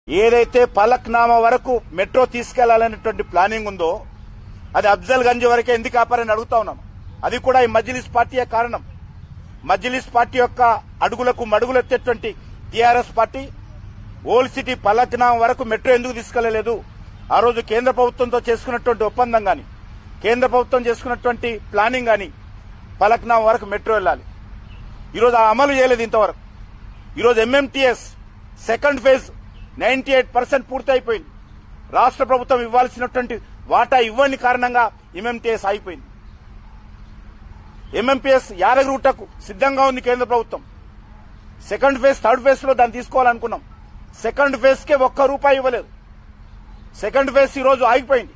ఏదైతే పలక్నామా వరకు metro తీసుకెళ్లాలనేటువంటి planning ఉందో అది అఫ్జల్ గంజ్ వరకే ఎందుకు ఆపారని అడుగుతా ఉన్నాను అది కూడా ఈ మజ్లిస్ పార్టీయే కారణం మజ్లిస్ పార్టీ యొక్క అడుగులకు మడుగులెత్తేటువంటి TRS party old city Falaknuma వరకు మెట్రో ఎందుకు తీసుకెళ్లలేదు ఆ రోజు కేంద్ర ప్రభుత్వంతో చేసుకున్నటువంటి ఒప్పందం గాని కేంద్ర ప్రభుత్వం చేసుకున్నటువంటి ప్లానింగ్ గాని పలక్నామా వరకు మెట్రో వెళ్ళాలి ఈరోజు ఆ అమలు చేయలేదు ఇంతవరకు ఈరోజు MMTS second phase ninety eight percent పూర్తి అయిపోయింది రాష్ట్ర ప్రభుత్వం ఇవ్వాల్సినటువంటి వాటా ఇవ్వని కారణంగా ఎంఎంటీఎస్ ఆగిపోయింది ఎంఎంపీఎస్ యాదగిరిగుట్టకు సిద్ధంగా ఉంది కేంద్ర ప్రభుత్వం సెకండ్ ఫేజ్ థర్డ్ ఫేజ్ లో దాన్ని తీసుకోవాలనుకున్నాం సెకండ్ ఫేజ్ కే ఒక్క రూపాయి ఇవ్వలేదు సెకండ్ ఫేజ్ ఈ రోజు ఆగిపోయింది